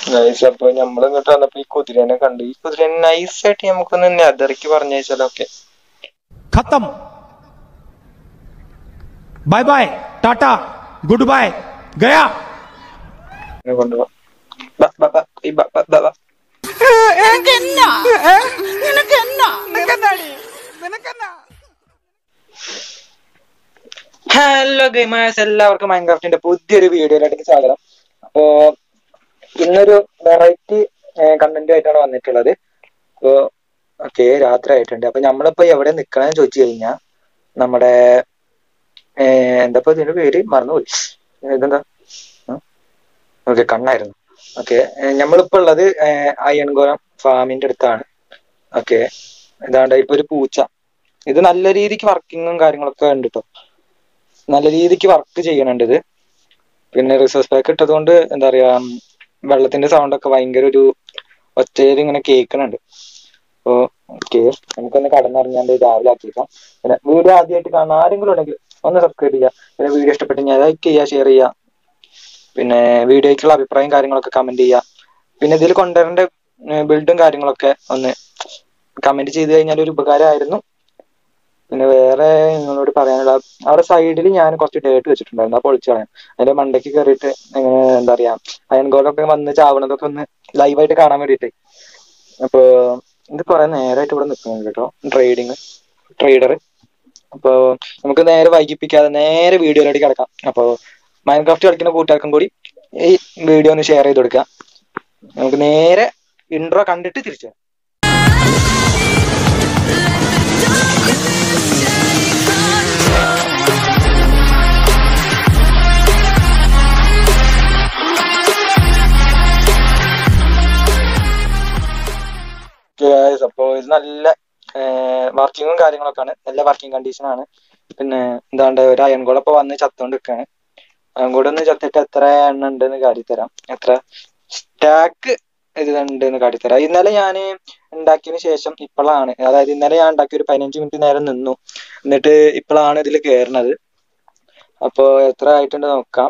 Nice അപ്പൊ നമ്മൾ ഇങ്ങോട്ട് വന്നപ്പോ ഈ കുതിരനെ കണ്ടു ഈ കുതിരനെ നൈസായിട്ട് നമുക്കൊന്ന് നെതറിക്ക് പറഞ്ഞയച്ചാലൊക്കെ खत्म बाय बाय टाटा गुड बाय गया ഇങ്ങനെ കൊണ്ടുപോവാം ബ, ബ, ബ, ഈ ബ, ബ, ബ, ബ. ഹലോ ഗെയിമേഴ്സ് എല്ലാവർക്കും മൈൻക്രാഫ്റ്റിന്റെ പുതിയൊരു വീഡിയോയിലേക്ക് സ്വാഗതം അപ്പോ ഇന്നൊരു വെറൈറ്റി കണ്ടന്റ് ആയിട്ടാണ് വന്നിട്ടുള്ളത് അപ്പോ ഓക്കെ രാത്രി ആയിട്ടുണ്ട് അപ്പൊ നമ്മളിപ്പോ എവിടെ നിക്കണെന്ന് ചോദിച്ചു കഴിഞ്ഞാൽ നമ്മുടെ ഏർ എന്താ ഇതിന്റെ പേര് മറന്നുപോയി ഇതെന്താ ഓക്കെ കണ്ണായിരുന്നു ഓക്കെ നമ്മളിപ്പോ ഉള്ളത് അയ്യൻകോലം ഫാമിന്റെ അടുത്താണ് ഓക്കെ ഇതാണ്ട് ഇപ്പൊ ഒരു പൂച്ച ഇത് നല്ല രീതിക്ക് വർക്കിങ്ങും കാര്യങ്ങളൊക്കെ ഉണ്ട് കേട്ടോ നല്ല രീതിക്ക് വർക്ക് ചെയ്യണുണ്ട് ഇത് പിന്നെ റിസോഴ്സ് പാക്ക് ഇട്ടത് കൊണ്ട് എന്താ പറയാ വെള്ളത്തിന്റെ സൗണ്ട് ഒക്കെ ഭയങ്കര ഒരു ഒച്ചയിൽ ഇങ്ങനെ കേൾക്കണുണ്ട് അപ്പോ ഓക്കെ നമുക്കൊന്ന് കടന്നറിഞ്ഞാണ്ട് രാവിലെ ആക്കിയേക്കാം പിന്നെ വീഡിയോ ആദ്യമായിട്ട് കാണുന്ന ആരെങ്കിലും ഉണ്ടെങ്കിൽ ഒന്ന് സബ്സ്ക്രൈബ് ചെയ്യുക പിന്നെ വീഡിയോ ഇഷ്ടപ്പെട്ട് ഞാൻ ലൈക്ക് ചെയ്യുക ഷെയർ ചെയ്യുക പിന്നെ വീഡിയോയ്ക്കുള്ള അഭിപ്രായം കാര്യങ്ങളൊക്കെ കമന്റ് ചെയ്യുക പിന്നെ ഇതിൽ കൊണ്ടുവരേണ്ട ബിൽഡും കാര്യങ്ങളൊക്കെ ഒന്ന് കമന്റ് ചെയ്ത് കഴിഞ്ഞാൽ ഒരു ഉപകാരമായിരുന്നു പിന്നെ വേറെ നിങ്ങളോട് പറയാനുള്ള അവിടെ സൈഡിൽ ഞാൻ കുറച്ച് ഡേറ്റ് വെച്ചിട്ടുണ്ടായിരുന്നു ആ പൊളിച്ചു കളയാം അതിന്റെ മണ്ടയ്ക്ക് കയറിയിട്ട് ഇങ്ങനെ എന്താ പറയാ അയൻകോലൊക്കെ വന്ന് ചാവണതൊക്കെ ഒന്ന് ലൈവായിട്ട് കാണാൻ വേണ്ടിയിട്ട് അപ്പോ ഇത് കുറെ നേരമായിട്ട് ഇവിടെ നിൽക്കുന്നുണ്ട് കേട്ടോ ട്രേഡിങ് ട്രേഡർ അപ്പോ നമുക്ക് നേരെ വൈകിപ്പിക്കാതെ നേരെ വീഡിയോയിലേക്ക് കിടക്കാം അപ്പോ മൈൻക്രാഫ്റ്റ് കളിക്കുന്ന കൂട്ടുകാർക്കും കൂടി ഈ വീഡിയോ ഒന്ന് ഷെയർ ചെയ്ത് കൊടുക്കുക നമുക്ക് നേരെ ഇൻട്രോ കണ്ടിട്ട് തിരിച്ചു വരാം. Guys, അപ്പോ ഇത് നല്ല വർക്കിങ്ങും കാര്യങ്ങളൊക്കെയാണ് നല്ല വർക്കിംഗ് കണ്ടീഷൻ ആണ് പിന്നെ എന്താണ്ട് ഒരു അയൺകോട് ഇപ്പൊ വന്ന് ചത്തോണ്ട് നിൽക്കാണ് അയൺകോട് ഒന്ന് ചത്തിട്ട് എത്ര എണ്ണ ഉണ്ടെന്ന് കാട്ടിത്തരാം എത്ര സ്റ്റാക്ക് ഇത് ഉണ്ടെന്ന് കാട്ടിത്തരാം ഇന്നലെ ഞാൻ ഉണ്ടാക്കിയതിന് ശേഷം ഇപ്പോഴാണ് അതായത് ഇന്നലെ ഞാൻ ഉണ്ടാക്കി ഒരു പതിനഞ്ച് മിനിറ്റ് നേരം നിന്നു എന്നിട്ട് ഇപ്പോഴാണ് ഇതിൽ കയറുന്നത് അപ്പോ എത്ര ആയിട്ടുണ്ട് നോക്കാം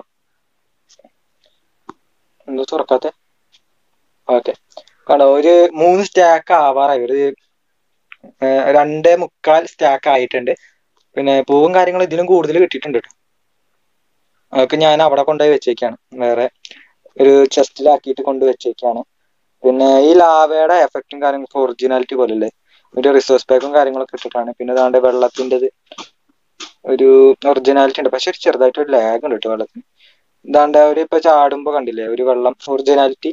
എന്തോ തുറക്കാത്തെ ഓക്കെ കണ്ടോ ഒരു മൂന്ന് സ്റ്റാക്ക് ആവാറായി ഒരു ഏർ രണ്ടേ മുക്കാൽ സ്റ്റാക്ക് ആയിട്ടുണ്ട് പിന്നെ പൂവും കാര്യങ്ങളും ഇതിലും കൂടുതൽ കിട്ടിയിട്ടുണ്ട് കേട്ടോ അതൊക്കെ ഞാൻ അവിടെ കൊണ്ടുപോയി വെച്ചേക്കാണ് വേറെ ഒരു ചെസ്റ്റിലാക്കിയിട്ട് കൊണ്ട് വെച്ചേക്കാണ് പിന്നെ ഈ ലാവയുടെ എഫക്റ്റും കാര്യങ്ങളൊക്കെ ഒറിജിനാലിറ്റി പോലല്ലേ ഒരു റിസോഴ്സ് പാക്കും കാര്യങ്ങളൊക്കെ ഇട്ടിട്ടാണ് പിന്നെ അതാണ്ട് വെള്ളത്തിൻ്റെത് ഒരു ഒറിജിനാലിറ്റി ഉണ്ട് പക്ഷെ ഒരു ചെറുതായിട്ട് ഒരു ലാഗ് ഉണ്ട് കേട്ടോ വെള്ളത്തിന് ഇതാണ്ട് അവര് ഇപ്പൊ ചാടുമ്പോ കണ്ടില്ലേ ഒരു വെള്ളം ഒറിജിനാലിറ്റി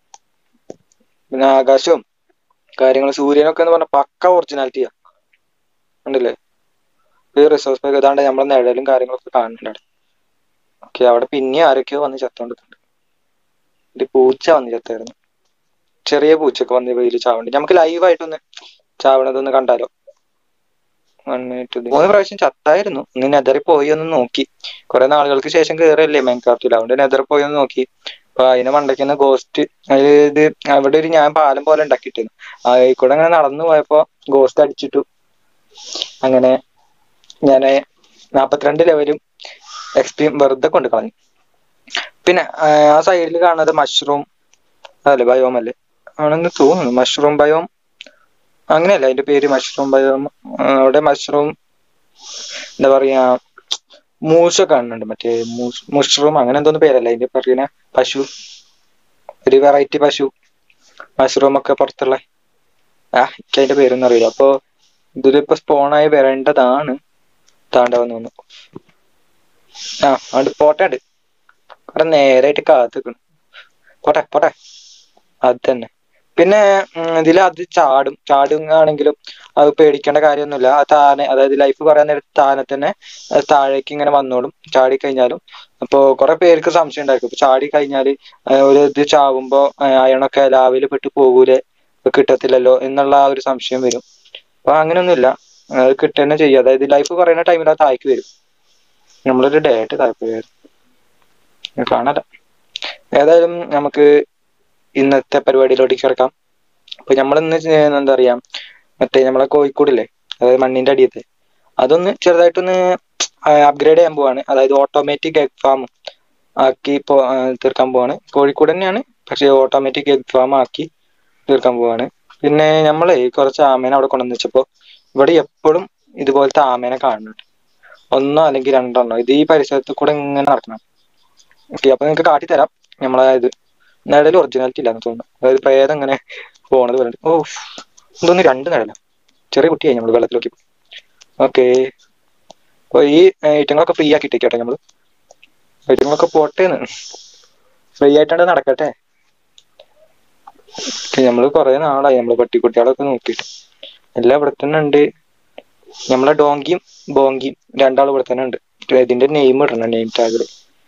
പിന്നെ ആകാശവും കാര്യങ്ങൾ സൂര്യനൊക്കെ എന്ന് പറഞ്ഞ പക്ക ഒറിജിനാലിറ്റിയാ ഉണ്ടല്ലേ ഈ റിസോഴ്സ് പാക്ക് ഏതാണ്ട് നമ്മളെ നിഴലും കാര്യങ്ങളൊക്കെ കാണുന്നുണ്ട് അവിടെ ഓക്കെ അവിടെ പിന്നെ ആരൊക്കെയോ വന്ന് ചത്തോണ്ടിട്ടുണ്ട് ഒരു പൂച്ച വന്ന് ചത്തായിരുന്നു ചെറിയ പൂച്ചയൊക്കെ വന്ന് വെയിൽ ചാവണ്ട് നമുക്ക് ലൈവായിട്ടൊന്ന് ചാവണതൊന്ന് കണ്ടാലോ One minute ഇത്. മൂന്ന് പ്രാവശ്യം ചത്തായിരുന്നു ഒന്ന് നെതറി പോയി ഒന്ന് നോക്കി കുറെ നാളുകൾക്ക് ശേഷം കയറിയല്ലേ മൈൻക്രാഫ്റ്റിൽ അതുകൊണ്ട് നെതറി പോയി ഒന്ന് നോക്കി അപ്പൊ അതിന് മണ്ടയ്ക്കുന്ന ഗോസ്റ്റ് ഇത് അവിടെ ഒരു ഞാൻ പാലം പോലെ ഉണ്ടാക്കിയിട്ടിരുന്നു ആയിക്കൂടെ അങ്ങനെ നടന്നു പോയപ്പോ ഗോസ്റ്റ് അടിച്ചിട്ടു അങ്ങനെ ഞാൻ നാപ്പത്തിരണ്ട് ലെവലും എക്സ്പീം വെറുതെ കൊണ്ട് കളഞ്ഞു പിന്നെ ആ, ആ സൈഡിൽ കാണുന്നത് മഷ്റൂം അതല്ലേ ബയോം അല്ലേ ആണെന്ന് തോന്നുന്നു മഷ്റൂം ബയോം അങ്ങനെയല്ല അതിന്റെ പേര് മഷ്റൂം ബയോം ആ, അവിടെ മഷ്റൂം എന്താ പറയാ മൂസൊക്കെ കാണുന്നുണ്ട് മറ്റേ മുഷ്റൂം അങ്ങനെ എന്തോന്ന് പേരല്ല അതിന്റെ പറയുന്ന പശു ഒരു വെറൈറ്റി പശു മഷ്റൂം ഒക്കെ പുറത്തുള്ള ആ എനിക്ക് അതിന്റെ പേരൊന്നും അറിയില്ല അപ്പൊ ഇതിലിപ്പോ സ്പോണായി വരേണ്ടതാണ് താണ്ടാവെന്ന് തോന്നുന്നു ആ അതുകൊണ്ട് പോട്ടെ ഉണ്ട് കുറെ നേരായിട്ട് കാത്തു നിൽക്കണം പോട്ടെ പോട്ടെ അത് തന്നെ പിന്നെ ഇതിൽ അത് ചാടും ചാടുകയാണെങ്കിലും അത് പേടിക്കേണ്ട കാര്യമൊന്നുമില്ല ആ താനെ അതായത് ലൈഫ് പറയാൻ നേരത്ത് താനെ തന്നെ അത് താഴേക്ക് ഇങ്ങനെ വന്നോളും ചാടി കഴിഞ്ഞാലും അപ്പോ കുറെ പേർക്ക് സംശയം ഉണ്ടായിരിക്കും ഇപ്പൊ ചാടി കഴിഞ്ഞാല് ആ, ഒരു ഇത് ചാവുമ്പോ ആ, അയണൊക്കെ ലാവില് പെട്ട് പോകൂലേ ഇപ്പൊ കിട്ടത്തില്ലല്ലോ എന്നുള്ള ആ ഒരു സംശയം വരും അപ്പൊ അങ്ങനെയൊന്നുമില്ല അത് കിട്ടുക ചെയ്യുക അതായത് ലൈഫ് പറയുന്ന ടൈമിൽ ആ താഴേക്ക് വരും നമ്മളൊരു ഡേറ്റ് താല്പര്യം കാണാല ഏതായാലും നമുക്ക് ഇന്നത്തെ പരിപാടിയിലോട്ട് കിടക്കാം അപ്പൊ നമ്മളിന്ന് ചെ- എന്താ പറയാ മറ്റേ നമ്മളെ കോഴിക്കോടില്ലേ അതായത് മണ്ണിന്റെ അടിയത്തെ അതൊന്ന് ചെറുതായിട്ടൊന്ന് അപ്ഗ്രേഡ് ചെയ്യാൻ പോവാണ് അതായത് ഓട്ടോമാറ്റിക് എഗ് ഫാം ആക്കി പോ ആ, തീർക്കാൻ പോവാണ് കോഴിക്കോട് തന്നെയാണ് പക്ഷേ ഓട്ടോമാറ്റിക് എഗ് ഫാം ആക്കി തീർക്കാൻ പോവാണ് പിന്നെ നമ്മൾ കുറച്ച് ആമേനെ അവിടെ കൊണ്ടുവന്ന് വെച്ചപ്പോൾ ഇവിടെ എപ്പോഴും ഇതുപോലത്തെ ആമേനെ കാണുന്നുണ്ട് ഒന്നോ അല്ലെങ്കിൽ രണ്ടെണ്ണോ ഇത് ഈ പരിസരത്ത് കൂടെ ഇങ്ങനെ നടക്കണം ഓക്കെ അപ്പൊ നിങ്ങൾക്ക് കാട്ടിത്തരാം നമ്മളെ ഇത് നിഴൽ ഒറിജിനാലിറ്റി ഇല്ലാന്ന് തോന്നുന്നു അതായത് പ്രേതം ഇങ്ങനെ പോണത് പോലെ ഓ ഇതൊന്ന് രണ്ട് നിഴല ചെറിയ കുട്ടിയായി നമ്മൾ വെള്ളത്തിലൊക്കെ ഓക്കെ അപ്പൊ ഈ ഐറ്റങ്ങളൊക്കെ ഫ്രീ ആക്കി ഇട്ടേക്കട്ടെ നമ്മള് ഐറ്റങ്ങളൊക്കെ പോട്ടേന്ന് ഫ്രീ ആയിട്ടാണ്ട് നടക്കട്ടെ നമ്മൾ കുറെ നാളായി നമ്മള് പട്ടിക്കുട്ടികളൊക്കെ നോക്കിയിട്ട് എല്ലാം ഇവിടെ തന്നെ ഉണ്ട് നമ്മളെ ഡോങ്കിയും ബോങ്കിയും രണ്ടാളും ഇവിടെ തന്നെ ഉണ്ട് ഇതിന്റെ നെയിം ഇടണം നെയിം ടാഗിൽ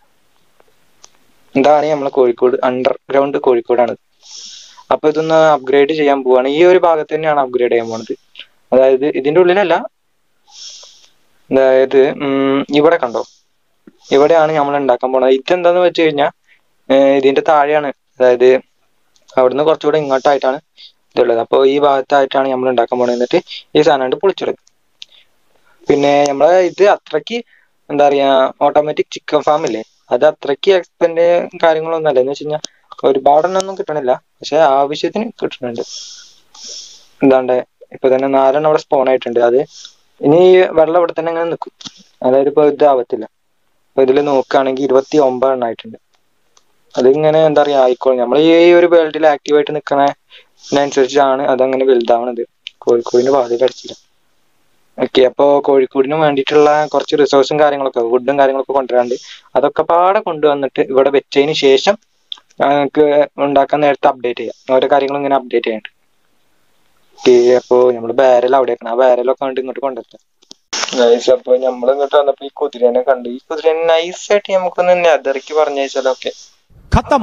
ഇതാണ് നമ്മളെ കോഴിക്കോട് അണ്ടർഗ്രൗണ്ട് കോഴിക്കോടാണ് അപ്പൊ ഇതൊന്ന് അപ്ഗ്രേഡ് ചെയ്യാൻ പോവാണ് ഈ ഒരു ഭാഗത്ത് തന്നെയാണ് അപ്ഗ്രേഡ് ചെയ്യാൻ പോണത് അതായത് ഇതിന്റെ ഉള്ളിലല്ല അതായത് ഉം, ഇവിടെ കണ്ടോ ഇവിടെയാണ് നമ്മൾ ഉണ്ടാക്കാൻ പോണത് ഇതെന്താന്ന് വെച്ച് കഴിഞ്ഞാൽ ഇതിന്റെ താഴെയാണ് അതായത് അവിടുന്ന് കുറച്ചുകൂടെ ഇങ്ങോട്ടായിട്ടാണ് ഇതുള്ളത് അപ്പോൾ ഈ ഭാഗത്തായിട്ടാണ് നമ്മൾ ഉണ്ടാക്കാൻ പോണത് എന്നിട്ട് ഈ സാധനം കൊണ്ട് പൊളിച്ചെടുക്കും പിന്നെ നമ്മളെ ഇത് അത്രയ്ക്ക് എന്താ പറയാ ഓട്ടോമാറ്റിക് ചിക്കൻ ഫാം ഇല്ലേ അത് അത്രയ്ക്ക് എക്സ്പെൻഡ് കാര്യങ്ങളൊന്നും അല്ല എന്ന് വെച്ച് കഴിഞ്ഞാൽ ഒരുപാടെണ്ണൊന്നും കിട്ടണില്ല പക്ഷെ ആവശ്യത്തിന് കിട്ടുന്നുണ്ട് എന്താണ്ട് ഇപ്പൊ തന്നെ നാലെണ്ണം അവിടെ സ്പോൺ ആയിട്ടുണ്ട് അത് ഇനി ഈ വെള്ളം ഇവിടെ തന്നെ അങ്ങനെ നിൽക്കും അതായത് ഇപ്പൊ ഇതാവത്തില്ല അപ്പൊ ഇതിൽ നോക്കുകയാണെങ്കിൽ ഇരുപത്തി ഒമ്പതെണ്ണം ആയിട്ടുണ്ട് അതിങ്ങനെ എന്താ പറയാ ആയിക്കോളും നമ്മൾ ഈ ഒരു വേൾഡിൽ ആക്റ്റീവായിട്ട് നിൽക്കണതിനനുസരിച്ചാണ് അതങ്ങനെ വലുതാവണത് കോഴിക്കോടിന്റെ വാതിൽ അടിച്ചില്ല ഓക്കെ അപ്പോൾ കോഴിക്കോടിന് വേണ്ടിയിട്ടുള്ള കുറച്ച് റിസോഴ്സും കാര്യങ്ങളൊക്കെ വുഡും കാര്യങ്ങളൊക്കെ കൊണ്ടുവരാണ്ട് അതൊക്കെ പാടെ കൊണ്ടുവന്നിട്ട് ഇവിടെ വെച്ചതിന് ശേഷം ഞങ്ങൾക്ക് ഉണ്ടാക്കാൻ നേരത്തെ അപ്ഡേറ്റ് ചെയ്യാം ഓരോ കാര്യങ്ങളും ഇങ്ങനെ അപ്ഡേറ്റ് ചെയ്യാനുണ്ട് ഓക്കെ അപ്പോൾ നമ്മൾ ബാരൽ അവിടെ വെക്കണം ആ ബാരലൊക്കെ കണ്ട് ഇങ്ങോട്ട് കൊണ്ടുവരാം നൈസ് അപ്പൊ നമ്മൾ ഇങ്ങോട്ട് വന്നപ്പോ ഈ കുതിരനെ കണ്ടു ഈ കുതിരനെ നൈസായിട്ട് നമുക്കൊന്ന് നെതറിക്ക് പറഞ്ഞയച്ചാലോ ഓക്കെ खत्म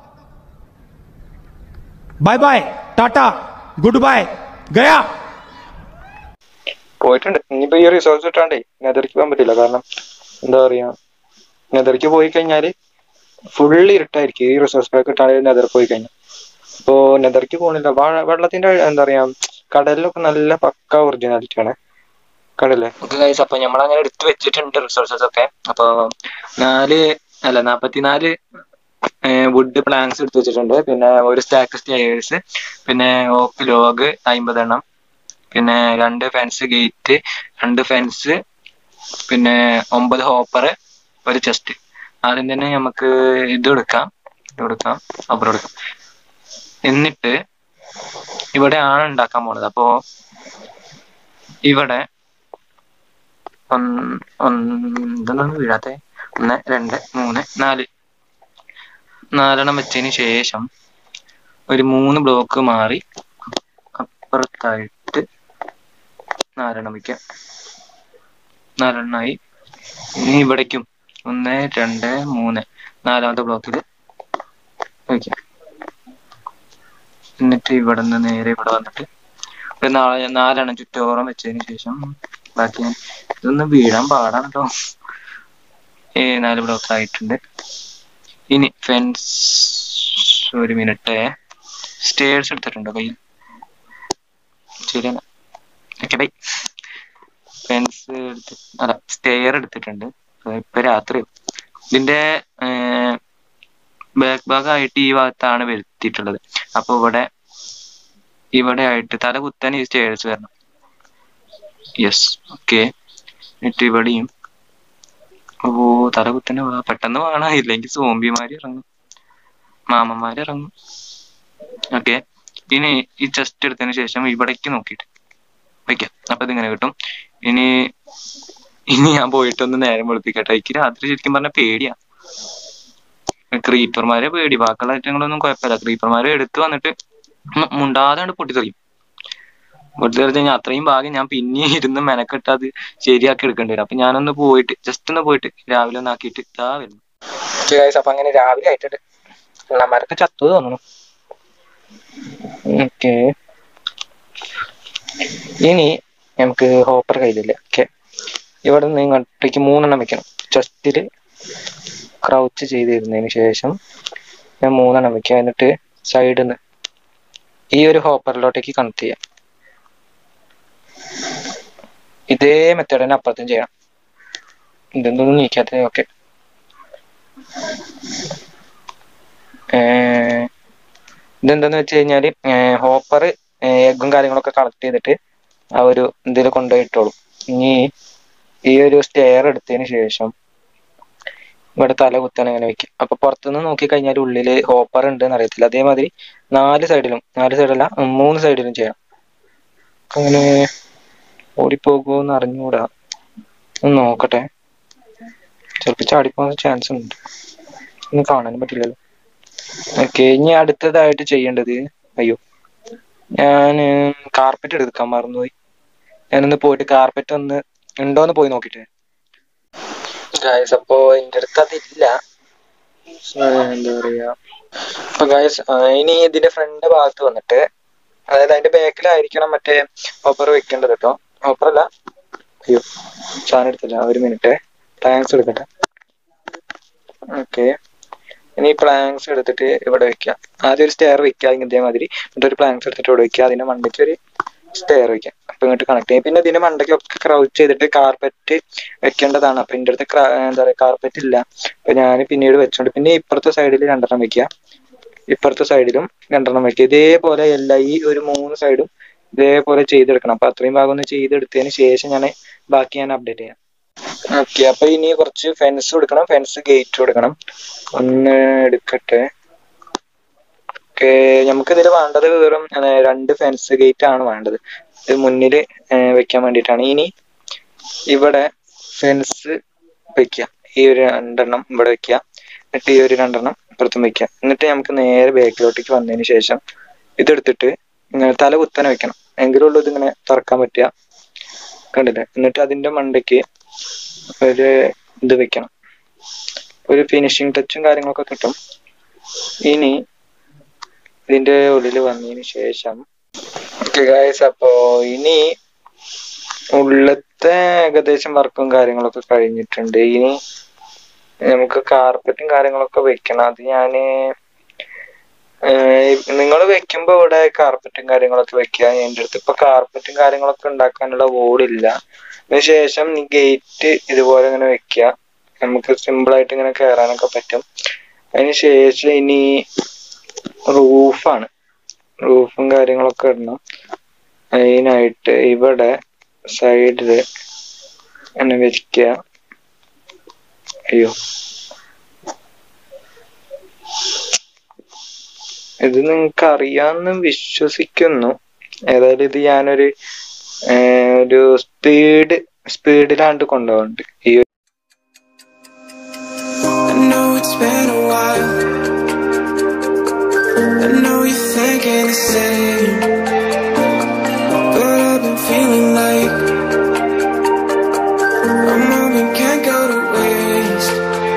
बाय बाय टाटा गुड बाय गया പോയിട്ടുണ്ട് ഇനിയിപ്പോ ഈ റിസോർട്ട് കിട്ടാണ്ടേ നെതറിക്ക് പോകാൻ പറ്റില്ല കാരണം എന്താ പറയാ നെതറിക്ക് പോയി കഴിഞ്ഞാല് ഫുള്ള് ഇരുട്ടായിരിക്കും ഈ റിസോർട്ട് പാക്ക് കിട്ടാണ്ട് നെതർ പോയി കഴിഞ്ഞാൽ അപ്പോ നെതറിക്ക് പോകണില്ല വാ- വെള്ളത്തിന്റെ എന്താ പറയാ കടലിലൊക്കെ നല്ല പക്ക ഒറിജിനാലിറ്റി ആണ് കടല്ലേ അപ്പൊ നമ്മൾ അങ്ങനെ എടുത്തു വെച്ചിട്ടുണ്ട് റിസോർസസ് ഒക്കെ അപ്പൊ നാല് അല്ല നാപ്പത്തിനാല് വുഡ് പ്ലാങ്സ് എടുത്ത് വെച്ചിട്ടുണ്ട് പിന്നെ ഒരു സ്റ്റാക്ക് സ്റ്റേഴ്സ് പിന്നെ ഓക്ക് ലോഗ് അമ്പതെണ്ണം പിന്നെ രണ്ട് ഫെൻസ് ഗേറ്റ് രണ്ട് ഫെൻസ് പിന്നെ ഒമ്പത് ഹോപ്പർ ഒരു ചെസ്റ്റ് ആദ്യം തന്നെ നമുക്ക് ഇത് എടുക്കാം ഇത് എടുക്കാം റബ്ബർ എടുക്കാം എന്നിട്ട് ഇവിടെയാണ് ഉണ്ടാക്കാൻ പോണത് അപ്പോ ഇവിടെ ഒന്ന് ഒന്ന് ഇതൊന്നും വീഴാത്തെ ഒന്ന് രണ്ട് മൂന്ന് നാല് നാലെണ്ണം വെച്ചതിന് ശേഷം ഒരു മൂന്ന് ബ്ലോക്ക് മാറി അപ്പുറത്തായിട്ട് നാലെണ്ണം വയ്ക്കാം നാലെണ്ണമായി ഇനി ഇവിടേക്കും ഒന്ന് രണ്ട് മൂന്ന് നാലാമത്തെ ബ്ലോക്കിൽ വയ്ക്കാം എന്നിട്ട് ഇവിടെ നിന്ന് നേരെ ഇവിടെ വന്നിട്ട് ഒരു നാല് നാലെണ്ണം ചുറ്റോറം വെച്ചതിന് ശേഷം ബാക്കി ഞാൻ ഇതൊന്ന് വീഴാൻ പാടാണ് കേട്ടോ ഏ നാല് ബ്ലോക്ക് ആയിട്ടുണ്ട് ഇനി ഫെൻസ് ഒരു മിനിറ്റ് സ്റ്റേഴ്സ് എടുത്തിട്ടുണ്ടോ കയ്യിൽ ശരിയാണ് ഓക്കെ ബൈ ഫെൻസ് എടുത്ത് അല്ല സ്റ്റെയർ എടുത്തിട്ടുണ്ട് അത് ഇപ്പൊ രാത്രി ഇതിന്റെ ബാക്ക് ഭാഗമായിട്ട് ഈ ഭാഗത്താണ് വരുത്തിയിട്ടുള്ളത് അപ്പൊ ഇവിടെ ഇവിടെ ആയിട്ട് തല കുത്താൻ ഈ സ്റ്റേഴ്സ് വരണം യെസ് ഓക്കെ എന്നിട്ട് ഇവിടെയും ഓ തല കുത്തന്നെ വാ പെട്ടെന്ന് വേണം ഇല്ലെങ്കിൽ സോംബിമാര് ഇറങ്ങും മാമന്മാര് ഇറങ്ങും ഓക്കെ ഇനി ഈ ചെസ്റ്റ് എടുത്തതിന് ശേഷം ഇവിടേക്ക് നോക്കിയിട്ട് വെക്കാം അപ്പൊ ഇതിങ്ങനെ കിട്ടും ഇനി ഇനി ഞാൻ പോയിട്ടൊന്ന് നേരം വെളുപ്പിക്കട്ടെ എനിക്ക് രാത്രി ശരിക്കും പറഞ്ഞ പേടിയാ ക്രീപ്പർമാരെ പേടി ബാക്കിയുള്ള ഐറ്റങ്ങളൊന്നും കുഴപ്പമില്ല ക്രീപ്പർമാരെ എടുത്ത് വന്നിട്ട് ഉം മുണ്ടാതെ പൊട്ടിത്തെറിയും പൊട്ടിത്തെറിച്ച് കഴിഞ്ഞാൽ അത്രയും ഭാഗം ഞാൻ പിന്നെ ഇരുന്ന് മെനക്കെട്ട് അത് ശരിയാക്കി എടുക്കേണ്ടി വരും അപ്പൊ ഞാനൊന്ന് പോയിട്ട് ജസ്റ്റ് ഒന്ന് പോയിട്ട് രാവിലെ ഒന്ന് ആക്കിയിട്ട് ഇതാ വരുന്നു അപ്പൊ അങ്ങനെ രാവിലെ ആയിട്ടുണ്ട് പിള്ളമാരൊക്കെ ചത്തു തോന്നുന്നു ഓക്കെ ഇനി നമുക്ക് ഹോപ്പർ കയ്യിലില്ല ഓക്കെ ഇവിടെ നിന്ന് ഇങ്ങോട്ടേക്ക് മൂന്നെണ്ണം വെക്കണം ചെസ്റ്റിൽ ക്രൗച്ച് ചെയ്തിരുന്നതിന് ശേഷം ഞാൻ മൂന്നെണ്ണം വെക്കാം എന്നിട്ട് സൈഡിൽ നിന്ന് ഈ ഒരു ഹോപ്പറിലോട്ടേക്ക് കണക്ട് ചെയ്യാം ഇതേ മെത്തേഡ് തന്നെ അപ്പുറത്തും ചെയ്യണം ഇതൊന്നും നീക്കാത്തത് ഓക്കെ ഇതെന്താന്ന് വെച്ച് കഴിഞ്ഞാൽ ഹോപ്പർ എഗ്ഗും കാര്യങ്ങളൊക്കെ കളക്ട് ചെയ്തിട്ട് ആ ഒരു ഇതിൽ കൊണ്ടുപോയി ഇട്ടോളും ഇനി ഈ ഒരു സ്റ്റെയർ എടുത്തതിന് ശേഷം ഇവിടെ തല കുത്താൻ അങ്ങനെ വെക്കും അപ്പൊ പുറത്തുനിന്ന് നോക്കി കഴിഞ്ഞാൽ ഉള്ളില് ഹോപ്പർ ഉണ്ട് എന്ന് അറിയത്തില്ല അതേമാതിരി നാല് സൈഡിലും നാല് സൈഡല്ല മൂന്ന് സൈഡിലും ചെയ്യാം അങ്ങനെ ഓടിപ്പോകുമെന്ന് അറിഞ്ഞുകൂടാ ഒന്ന് നോക്കട്ടെ ചിലപ്പോൾ ചാടിപ്പോകാൻ ചാൻസ് ഉണ്ട് ഒന്നും കാണാനും പറ്റില്ലല്ലോ ഓക്കെ ഇനി അടുത്തതായിട്ട് ചെയ്യേണ്ടത് അയ്യോ ഞാൻ കാർപ്പറ്റ് എടുക്കാൻ മറന്നുപോയി ഞാനൊന്ന് പോയിട്ട് കാർപ്പറ്റ് ഒന്ന് ഉണ്ടോന്ന് പോയി നോക്കിട്ട് ഗായസ് അപ്പോ എൻ്റെ അടുത്ത് അതില്ല ആ, എന്താ പറയാ അപ്പൊ ഗായസ് ഇനി ഇതിന്റെ ഫ്രണ്ട് ഭാഗത്ത് വന്നിട്ട് അതായത് അതിന്റെ ബാക്കിലായിരിക്കണം മറ്റേ ഓപ്പർ വെക്കേണ്ടത് കേട്ടോ ഓപ്പർ അല്ല അയ്യോ സാധനം എടുത്തില്ല ഒരു മിനിറ്റ് പ്ലാങ്സ് എടുക്കട്ടെ ഓക്കെ ഇനി പ്ലാങ്സ് എടുത്തിട്ട് ഇവിടെ വെക്കുക ആദ്യം ഒരു സ്റ്റെയർ വെക്കുക ഇതേമാതിരി എന്നിട്ട് ഒരു പ്ലാങ്സ് എടുത്തിട്ട് ഇവിടെ വെക്കുക അതിന്റെ മണ്ടയ്ക്ക് ഒരു സ്റ്റെയർ വെക്കാം അപ്പൊ ഇങ്ങോട്ട് കണക്ട് ചെയ്യും പിന്നെ ഇതിന്റെ മണ്ടയ്ക്കൊക്കെ ക്രൗച്ച് ചെയ്തിട്ട് കാർപ്പറ്റ് വെക്കേണ്ടതാണ് അപ്പൊ എൻ്റെ അടുത്ത് ക്ര- എന്താ പറയാ കാർപ്പറ്റ് ഇല്ല അപ്പൊ ഞാൻ പിന്നീട് വെച്ചോണ്ട് പിന്നെ ഇപ്പുറത്തെ സൈഡിൽ രണ്ടെണ്ണം വെക്കുക ഇപ്പുറത്തെ സൈഡിലും രണ്ടെണ്ണം വെക്കുക ഇതേപോലെ എല്ലാ ഈ ഒരു മൂന്ന് സൈഡും ഇതേപോലെ ചെയ്തെടുക്കണം അപ്പൊ അത്രയും ഭാഗം ഒന്ന് ചെയ്തെടുത്തതിന് ശേഷം ഞാൻ ബാക്കി ഞാൻ അപ്ഡേറ്റ് ചെയ്യാം ഓക്കെ അപ്പൊ ഇനി കുറച്ച് ഫെൻസ് കൊടുക്കണം ഫെൻസ് ഗേറ്റ് കൊടുക്കണം ഒന്ന് എടുക്കട്ടെ ഓക്കെ നമുക്ക് ഇതിൽ വേണ്ടത് വെറും ഏ, രണ്ട് ഫെൻസ് ഗേറ്റ് ആണ് വേണ്ടത് ഇത് മുന്നിൽ വെക്കാൻ വേണ്ടിയിട്ടാണ് ഇനി ഇവിടെ ഫെൻസ് വെക്കുക ഈ ഒരു രണ്ടെണ്ണം ഇവിടെ വെക്കുക എന്നിട്ട് ഈ ഒരു രണ്ടെണ്ണം ഇപ്പുറത്തും വെക്കുക എന്നിട്ട് നമുക്ക് നേരെ ബാക്കിലോട്ടേക്ക് വന്നതിന് ശേഷം ഇതെടുത്തിട്ട് ഇങ്ങനെ തല കുത്തനെ വെക്കണം എങ്കിലുള്ളൂ ഇതിങ്ങനെ തുറക്കാൻ പറ്റുക കണ്ടില്ലേ എന്നിട്ട് അതിന്റെ മണ്ടയ്ക്ക് ഒരു ഇത് വെക്കണം ഒരു ഫിനിഷിങ് ടച്ചും കാര്യങ്ങളൊക്കെ കിട്ടും ഇനി ഇതിന്റെ ഉള്ളിൽ വന്നതിന് ശേഷം ഓക്കെ ഗായ്സ് അപ്പോ ഇനി ഉള്ളത്തെ ഏകദേശം വർക്കും കാര്യങ്ങളൊക്കെ കഴിഞ്ഞിട്ടുണ്ട് ഇനി നമുക്ക് കാർപ്പറ്റും കാര്യങ്ങളൊക്കെ വെക്കണം അത് ഞാന് നിങ്ങൾ വെക്കുമ്പോ ഇവിടെ കാർപ്പറ്റും കാര്യങ്ങളൊക്കെ വെക്കുക എൻ്റെ അടുത്ത് ഇപ്പൊ കാർപ്പറ്റും കാര്യങ്ങളൊക്കെ ഉണ്ടാക്കാനുള്ള വോളില്ല അതിന് ശേഷം ഈ ഗേറ്റ് ഇതുപോലെ ഇങ്ങനെ വെക്കുക നമുക്ക് സിമ്പിൾ ആയിട്ട് ഇങ്ങനെ കയറാനൊക്കെ പറ്റും അതിന് ശേഷം ഇനി റൂഫാണ് റൂഫും കാര്യങ്ങളൊക്കെ ഇടണം അതിനായിട്ട് ഇവിടെ സൈഡില് അങ്ങനെ വെക്കുക അയ്യോ ഇത് നിങ്ങൾക്ക് അറിയാമെന്ന് വിശ്വസിക്കുന്നു ഏതായാലും ഇത് ഞാനൊരു ഏർ, ഒരു സ്പീഡ് സ്പീഡിലാണ്ട് കൊണ്ടുപോകുന്നുണ്ട് ഈ ഒരു I know it's been a while. I know you're thinking the same. But I've been feeling like a moment can't go to waste.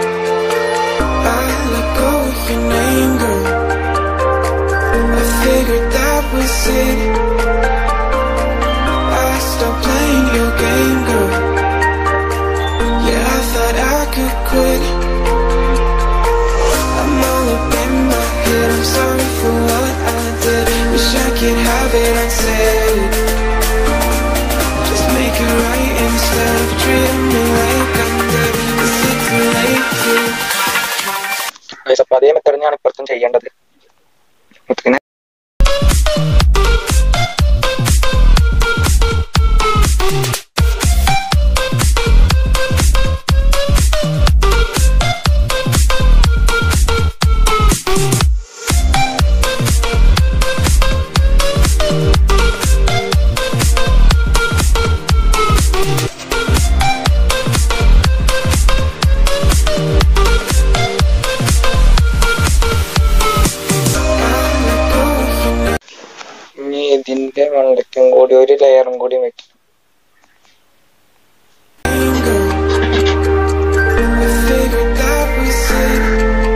I let go of your name, girl. I figured that was it. I stopped playing your game, girl. Yeah, I thought I could quit. I'm all up in my head. I'm sorry for what I did. Wish I could have it unsaid. Just make it right instead of treating me like I'm dead. Is it too late to? Guys, അപ്പൊ അതേ method ഞാൻ ഇപ്പുറത്തും ചെയ്യേണ്ടത് ഇങ്ങനെ ഇനി ഇതിന്റെ മണ്ടയ്ക്കും കൂടി ഒരു ലെയറും കൂടി വെക്കും I figured that was it.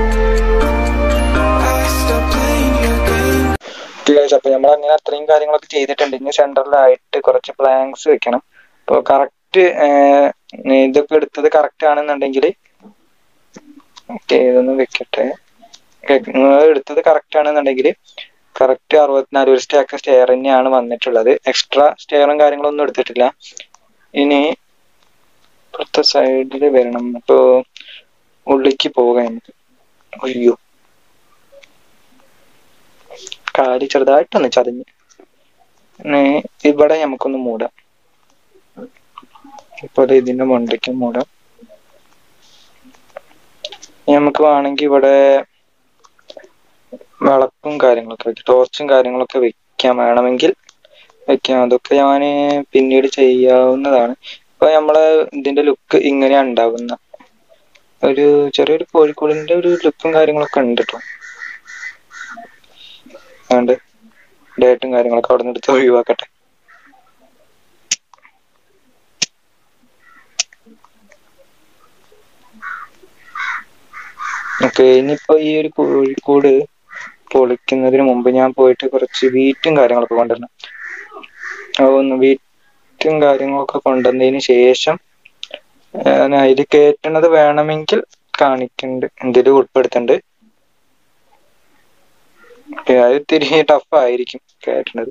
I stopped playing your game. Guys അപ്പൊ നമ്മൾ അങ്ങനെ അത്രയും കാര്യങ്ങളൊക്കെ ചെയ്തിട്ടുണ്ട് ഇനി സെന്ററിലായിട്ട് കുറച്ച് പ്ലാങ്സ് വെക്കണം അപ്പോൾ കറക്റ്റ് ഇതൊക്കെ എടുത്തത് കറക്റ്റ് ആണെന്നുണ്ടെങ്കിൽ ഓക്കെ ഇതൊന്ന് വെക്കട്ടെ നിങ്ങൾ എടുത്തത് കറക്റ്റ് ആണെന്നുണ്ടെങ്കിൽ കറക്റ്റ് അറുപത്തിനാല് ഒരു സ്റ്റാക്ക് സ്റ്റെയർ തന്നെയാണ് വന്നിട്ടുള്ളത് എക്സ്ട്രാ സ്റ്റെയറും കാര്യങ്ങളൊന്നും എടുത്തിട്ടില്ല ഇനി ഇപ്പുറത്തെ സൈഡിൽ വരണം അപ്പോൾ ഉള്ളിക്ക് പോകാം നമുക്ക് അയ്യോ കാല് ചെറുതായിട്ടൊന്ന് ചതഞ്ഞ് ഇനി ഇവിടെ നമുക്കൊന്ന് മൂടാം ഇപ്പൊ ദേ ഇതിന്റെ മണ്ടയ്ക്ക് മൂടാം ഇനി നമുക്ക് വേണമെങ്കിൽ ഇവിടെ വിളക്കും കാര്യങ്ങളൊക്കെ വെക്കാം ടോർച്ചും കാര്യങ്ങളൊക്കെ വെക്കാൻ വേണമെങ്കിൽ വെക്കാം അതൊക്കെ ഞാൻ പിന്നീട് ചെയ്യാവുന്നതാണ് ഇപ്പൊ നമ്മളെ ഇതിന്റെ ലുക്ക് ഇങ്ങനെയാണ് ഉണ്ടാവുന്ന ഒരു ചെറിയൊരു കോഴിക്കോടിന്റെ ഒരു ലുക്കും കാര്യങ്ങളൊക്കെ ഉണ്ട് കേട്ടോ അതുകൊണ്ട് ഡേറ്റും കാര്യങ്ങളൊക്കെ അവിടെ നിന്ന് എടുത്ത് ഒഴിവാക്കട്ടെ ഓക്കെ ഇനിയിപ്പോ ഈ ഒരു കോഴിക്കോട് പൊളിക്കുന്നതിന് മുമ്പ് ഞാൻ പോയിട്ട് കുറച്ച് വീറ്റും കാര്യങ്ങളൊക്കെ കൊണ്ടുവരണം അതൊന്ന് വീറ്റും കാര്യങ്ങളൊക്കെ കൊണ്ടുവന്നതിന് ശേഷം ഞാൻ അതിൽ കയറ്റണത് വേണമെങ്കിൽ കാണിക്കുന്നുണ്ട് എന്തെങ്കിലും ഉൾപ്പെടുത്തുന്നുണ്ട് ഓക്കെ, അത് ഇത്തിരി ടഫ് ആയിരിക്കും കയറ്റണത്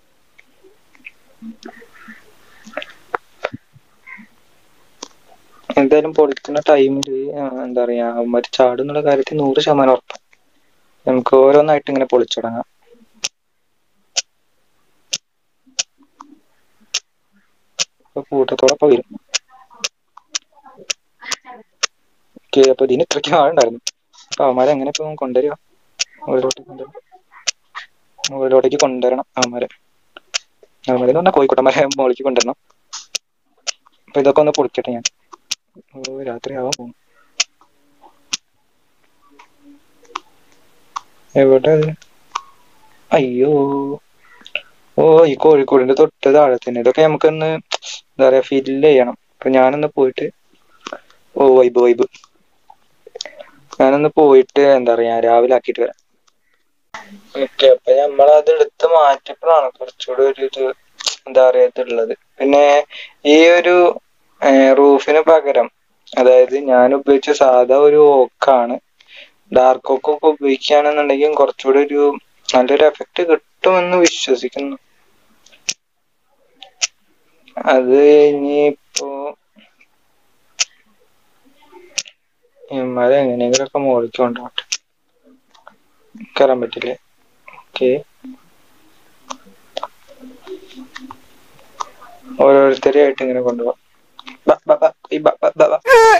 എന്തായാലും പൊളിക്കുന്ന ടൈമിൽ എന്താ പറയാ അവന്മാർ ചാടുന്നുള്ള കാര്യത്തിൽ നൂറ് ശതമാനം ഉറപ്പാണ് നമുക്ക് ഓരോന്നായിട്ട് ഇങ്ങനെ പൊളിച്ചു തുടങ്ങാം ഇപ്പൊ കൂട്ടത്തോടൊപ്പം വരും ഓക്കെ അപ്പൊ ഇതിന് ഇത്രയ്ക്ക് ആളുണ്ടായിരുന്നു അപ്പൊ അവന്മാരെ എങ്ങനെ ഇപ്പൊ കൊണ്ടുവരിക മുകളിലോട്ട് കൊണ്ടുവരണം മുകളിലോട്ടേക്ക് കൊണ്ടുവരണം അവന്മാരെ അവന്മാരെ പറഞ്ഞാൽ കോഴിക്കോട്ടന്മാരെ മുകളിലേക്ക് കൊണ്ടുവരണം അപ്പൊ ഇതൊക്കെ ഒന്ന് പൊളിക്കട്ടെ ഞാൻ ഓ രാത്രി ആവാൻ പോകും എവിടെ അത്? അയ്യോ ഓ ഈ കോഴിക്കോടിന്റെ തൊട്ട് താഴെ തന്നെ ഇതൊക്കെ നമുക്കൊന്ന് എന്താ പറയാ ഫില്ല് ചെയ്യണം അപ്പൊ ഞാനൊന്ന് പോയിട്ട് ഓ വൈബ് വൈബ് ഞാനൊന്ന് പോയിട്ട് എന്താ പറയാ രാവിലെ ആക്കിയിട്ട് വരാം ഓക്കെ അപ്പൊ നമ്മളത് എടുത്ത് മാറ്റിയപ്പോഴാണ് കുറച്ചുകൂടി ഒരു ഇത് എന്താ പറയാ ഇതുള്ളത് പിന്നെ ഈ ഒരു റൂഫിന് പകരം അതായത് ഞാൻ ഉപയോഗിച്ച സാധാ ഒരു ഓക്കാണ് ഡാർക്ക് ഓക്ക് ഒക്കെ ഉപയോഗിക്കുകയാണെന്നുണ്ടെങ്കിൽ കുറച്ചുകൂടി ഒരു നല്ലൊരു എഫക്റ്റ് കിട്ടുമെന്ന് വിശ്വസിക്കുന്നു അത് ഇനിയിപ്പോ ഇമാരെ എങ്ങനെയെങ്കിലുമൊക്കെ മുകളിലേക്ക് കൊണ്ടുപോട്ടെ കയറാൻ പറ്റില്ലേ ഓക്കെ ഓരോരുത്തരെയായിട്ട് ഇങ്ങനെ കൊണ്ടുപോകാം ബ, ബ, ബ, ഈ ബ, ബ, ബ, ബ.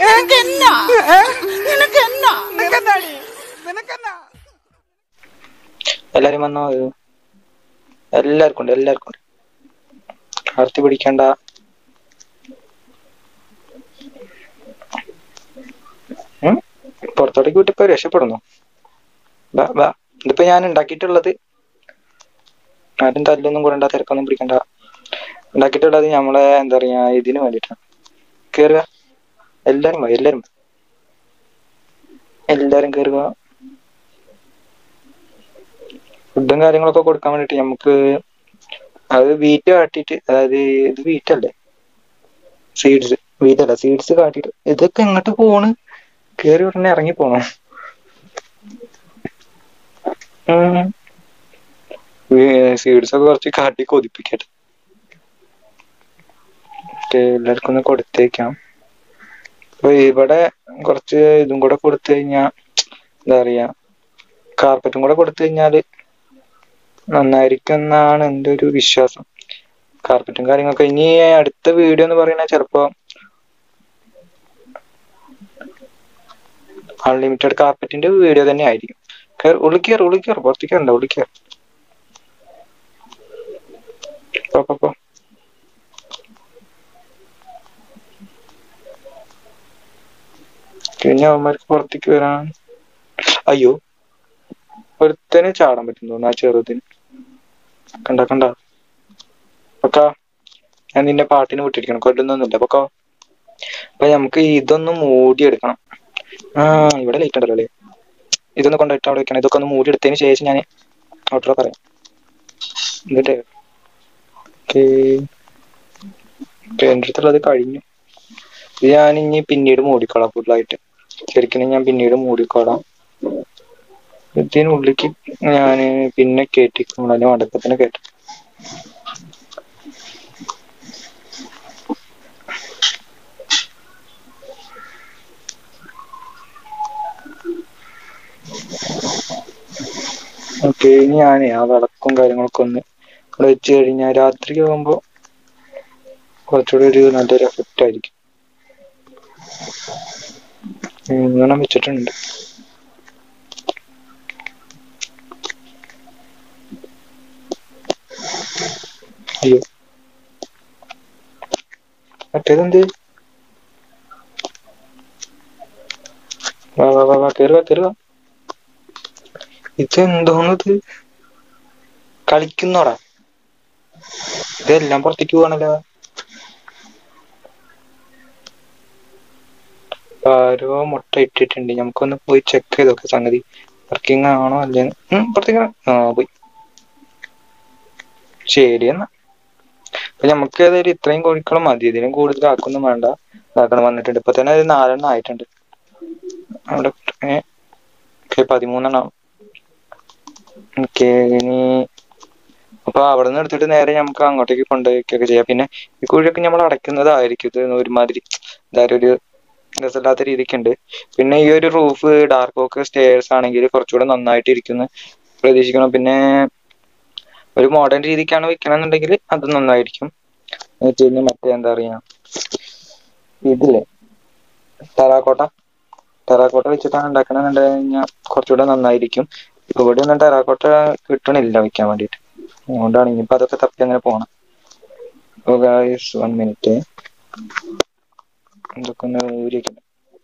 എല്ലാരും വന്നോ അത് എല്ലാവർക്കും ഉണ്ട് എല്ലാവർക്കും ഉണ്ട് ആർത്തി പിടിക്കണ്ട ഉം? പുറത്തോട്ടേക്ക് വിട്ടിപ്പോ രക്ഷപ്പെടുന്നു ബാ ബാ ഇതിപ്പോ ഞാൻ ഉണ്ടാക്കിയിട്ടുള്ളത് ആരും തല്ലൊന്നും കൂടണ്ട തിരക്കൊന്നും പിടിക്കണ്ട ഉണ്ടാക്കിയിട്ടുള്ളത് നമ്മളെ എന്താ പറയാ ഇതിന് വേണ്ടിയിട്ടാണ് കേറുക എല്ലാരും വാ എല്ലാരും വാ. എല്ലാരും കേറുക ഫുഡും കാര്യങ്ങളൊക്കെ കൊടുക്കാൻ വേണ്ടിട്ട് നമുക്ക് അത് വീറ്റ് കാട്ടിട്ട് അതായത് ഇത് വീറ്റ് അല്ലേ സീഡ്സ് വീറ്റ് അല്ല സീഡ്സ് കാട്ടിട്ട് ഇതൊക്കെ എങ്ങോട്ട് പോണ് കേറി ഉടനെ ഇറങ്ങി പോണോ സീഡ്സ് ഒക്കെ കുറച്ച് കാട്ടി കൊതിപ്പിക്കട്ടെ മറ്റേ എല്ലാവർക്കും ഒന്ന് കൊടുത്തേക്കാം അപ്പൊ ഇവിടെ കുറച്ച് ഇതും കൂടെ കൊടുത്തു കഴിഞ്ഞാ എന്താ പറയാ കാർപ്പറ്റും കൂടെ കൊടുത്തു കഴിഞ്ഞാല് നന്നായിരിക്കും എന്നാണ് എൻ്റെ ഒരു വിശ്വാസം കാർപ്പറ്റും കാര്യങ്ങളൊക്കെ ഇനി അടുത്ത വീഡിയോ എന്ന് പറയുന്നത് ചിലപ്പോ അൺലിമിറ്റഡ് കാർപ്പറ്റിന്റെ വീഡിയോ തന്നെ ആയിരിക്കും കേറ്, ഉള്ളിൽ കയറി ഉള്ളിൽ കയറി പുറത്തേക്ക് കയറണ്ട ഉള്ളിൽ കയറി പോ, പോ, പോ. പിന്നെ അവന്മാർക്ക് പുറത്തേക്ക് വരാൻ അയ്യോ ഒരുത്തന് ചാടാൻ പറ്റും തോന്നുന്നു ആ ചെറുതിന് കണ്ട കണ്ട പൊക്കാ ഞാൻ നിന്നെ പാട്ടിന് വിട്ടിരിക്കണം കൊല്ലുന്നൊന്നുമില്ല പൊക്കോ അപ്പൊ നമുക്ക് ഇതൊന്ന് മൂടിയെടുക്കണം ആ ഇവിടെ ലൈറ്റ് ഉണ്ടല്ലോ അല്ലേ ഇതൊന്ന് കൊണ്ടുപോയിട്ട് അവിടെ വെക്കണം ഇതൊക്കെ ഒന്ന് മൂടി എടുത്തതിന് ശേഷം ഞാൻ ഔട്ടറോ പറയാം എന്നിട്ട് ഓക്കേ എൻ്റെ അടുത്തുള്ളത് കഴിഞ്ഞു ഇത് ഞാൻ ഇനി പിന്നീട് മൂടിക്കോളാം ഫുള്ളായിട്ട് ശരിക്കും ഞാൻ പിന്നീട് മൂടിക്കോളാം ഇതിനുള്ളിലേക്ക് ഞാൻ പിന്നെ കയറ്റിക്കും അതിന്റെ മടക്കത്തിന് കയറ്റും ഓക്കെ ഇനി ഞാനേ ആ വിളക്കും കാര്യങ്ങളൊക്കെ ഒന്ന് ഇവിടെ വെച്ച് കഴിഞ്ഞാൽ രാത്രി ആകുമ്പോൾ കുറച്ചുകൂടി ഒരു നല്ലൊരു എഫക്റ്റ് ആയിരിക്കും ഇങ്ങനെ വെച്ചിട്ടുണ്ട് അയ്യോ മറ്റേതെന്ത് വാ വാ വാ വാ കേറുക കേറുക ഇതെന്തോന്നത് കളിക്കുന്നോടാ ഇതെല്ലാം പുറത്തേക്ക് പോവാണല്ലോ ആരോ മുട്ട ഇട്ടിട്ടുണ്ട് നമുക്കൊന്ന് പോയി ചെക്ക് ചെയ്തൊക്കെ സംഗതി വർക്കിംഗ് ആണോ അല്ലേ പുറത്തേക്ക് ആ പോയി ശരി എന്നാ അപ്പൊ നമുക്ക് ഏതായാലും ഇത്രയും കോഴിക്കളും മതി ഇതിനും കൂടുതൽ ആക്കൊന്നും വേണ്ട ഇതാക്കണം വന്നിട്ടുണ്ട് ഇപ്പൊ തന്നെ ഒരു നാലെണ്ണം ആയിട്ടുണ്ട് അവിടെ ഏ ഓക്കെ പതിമൂന്നെണ്ണം ഓക്കെ ഇനി അപ്പൊ അവിടെ നിന്ന് എടുത്തിട്ട് നേരെ നമുക്ക് അങ്ങോട്ടേക്ക് കൊണ്ടുപോയിക്കൊക്കെ ചെയ്യാം പിന്നെ ഈ കുഴിയൊക്കെ നമ്മൾ അടയ്ക്കുന്നതായിരിക്കും ഇത് ഒരുമാതിരി എന്തായാലും ഒരു രസമില്ലാത്ത രീതിക്കുണ്ട് പിന്നെ ഈ ഒരു റൂഫ് ഡാർക്ക് ഓക്ക് സ്റ്റേഴ്സ് ആണെങ്കിൽ കുറച്ചുകൂടെ നന്നായിട്ട് ഇരിക്കുന്നു പ്രതീക്ഷിക്കണം പിന്നെ ഒരു മോഡേൺ രീതിക്കാണ് വെക്കണമെന്നുണ്ടെങ്കിൽ അത് നന്നായിരിക്കും എന്നുവെച്ച് കഴിഞ്ഞാൽ മറ്റേ എന്താ പറയാ ഇതില്ലേ ടെറാക്കോട്ട ടെറാക്കോട്ട വെച്ചിട്ടാണ് ഉണ്ടാക്കണമെന്നുണ്ട് കഴിഞ്ഞാൽ കുറച്ചുകൂടെ നന്നായിരിക്കും ഇപ്പൊ ഇവിടെ ഒന്നും ടെറാക്കോട്ട കിട്ടണില്ല വെക്കാൻ വേണ്ടിയിട്ട് അതുകൊണ്ടാണ് ഇനിയിപ്പോ അതൊക്കെ തപ്പി അങ്ങനെ പോണം വൺ മിനിറ്റ് ഇതൊക്കെ ഒന്ന് ഊരിക്കണം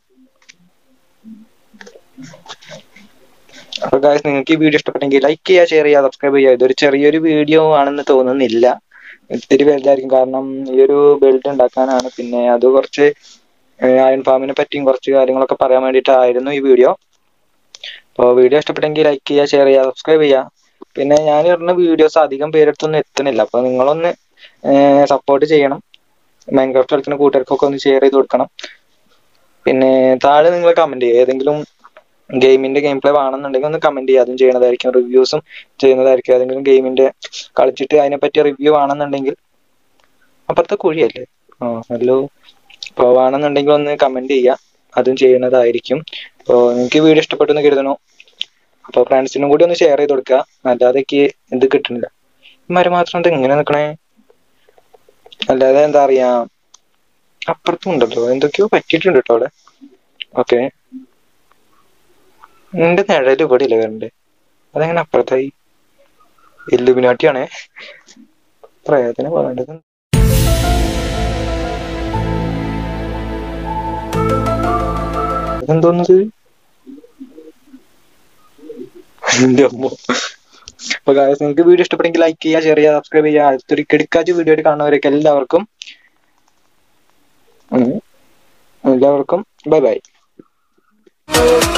അപ്പൊ ഗായ്സ് നിങ്ങൾക്ക് ഈ വീഡിയോ ഇഷ്ടപ്പെട്ടെങ്കിൽ ലൈക്ക് ചെയ്യുക ഷെയർ ചെയ്യുക സബ്സ്ക്രൈബ് ചെയ്യുക ഇതൊരു ചെറിയൊരു വീഡിയോ ആണെന്ന് തോന്നുന്നില്ല ഒത്തിരി വലുതായിരിക്കും കാരണം ഈ ഒരു ബെൽറ്റ് ഉണ്ടാക്കാനാണ് പിന്നെ അത് കുറച്ച് അയൺ ഫാമിനെ പറ്റിയും കുറച്ച് കാര്യങ്ങളൊക്കെ പറയാൻ വേണ്ടിയിട്ടായിരുന്നു ഈ വീഡിയോ അപ്പോൾ വീഡിയോ ഇഷ്ടപ്പെട്ടെങ്കിൽ ലൈക്ക് ചെയ്യുക ഷെയർ ചെയ്യുക സബ്സ്ക്രൈബ് ചെയ്യുക പിന്നെ ഞാൻ ഇടുന്ന വീഡിയോസ് അധികം പേരെടുത്തൊന്നും എത്തുന്നില്ല അപ്പോൾ നിങ്ങളൊന്ന് സപ്പോർട്ട് ചെയ്യണം മൈൻക്രാഫ്റ്റ് കളിക്കുന്ന കൂട്ടുകാർക്കൊക്കെ ഒന്ന് ഷെയർ ചെയ്ത് കൊടുക്കണം പിന്നെ താഴെ നിങ്ങൾ കമന്റ് ചെയ്യുക ഏതെങ്കിലും ഗെയിമിന്റെ ഗെയിം പ്ലേ വേണമെന്നുണ്ടെങ്കിൽ ഒന്ന് കമന്റ് ചെയ്യുക അതും ചെയ്യണതായിരിക്കും റിവ്യൂസും ചെയ്യുന്നതായിരിക്കും ഏതെങ്കിലും ഗെയിമിന്റെ കളിച്ചിട്ട് അതിനെ പറ്റിയ റിവ്യൂ ആണെന്നുണ്ടെങ്കിൽ അപ്പുറത്തെ കുഴിയല്ലേ ആ ഹലോ അപ്പോൾ വേണമെന്നുണ്ടെങ്കിൽ ഒന്ന് കമന്റ് ചെയ്യുക അതും ചെയ്യുന്നതായിരിക്കും അപ്പോൾ നിങ്ങൾക്ക് വീഡിയോ ഇഷ്ടപ്പെട്ടു എന്ന് കരുതണു അപ്പോൾ ഫ്രണ്ട്സിനും കൂടി ഒന്ന് ഷെയർ ചെയ്ത് കൊടുക്കുക അല്ലാതെ എനിക്ക് എന്ത് കിട്ടുന്നില്ല ഇമാര് മാത്രം എന്താ ഇങ്ങനെ നിൽക്കണേ അല്ലാതെ എന്താ പറയാ അപ്പുറത്തും ഉണ്ടല്ലോ എന്തൊക്കെയോ പറ്റിയിട്ടുണ്ട് കേട്ടോ അവിടെ ഓക്കെ എന്റെ നിഴല് ഇവിടെ ഇല്ല വരണ്ടേ അതെങ്ങനെ അപ്പുറത്തായി എല്ലുബിനാട്ടിയാണേ പ്രയോജനം പറയേണ്ടത് ഇതെന്തോന്നത് എന്റെ അമ്മോ അപ്പൊ guys, നിങ്ങൾക്ക് വീഡിയോ ഇഷ്ടപ്പെട്ടെങ്കിൽ ലൈക്ക് ചെയ്യുക ഷെയർ ചെയ്യുക സബ്സ്ക്രൈബ് ചെയ്യുക അടുത്തൊരു കിടക്കാച്ച് വീഡിയോ ആയിട്ട് കാണുന്നവരൊക്കെ എല്ലാവർക്കും ഉം, എല്ലാവർക്കും ബൈ ബൈ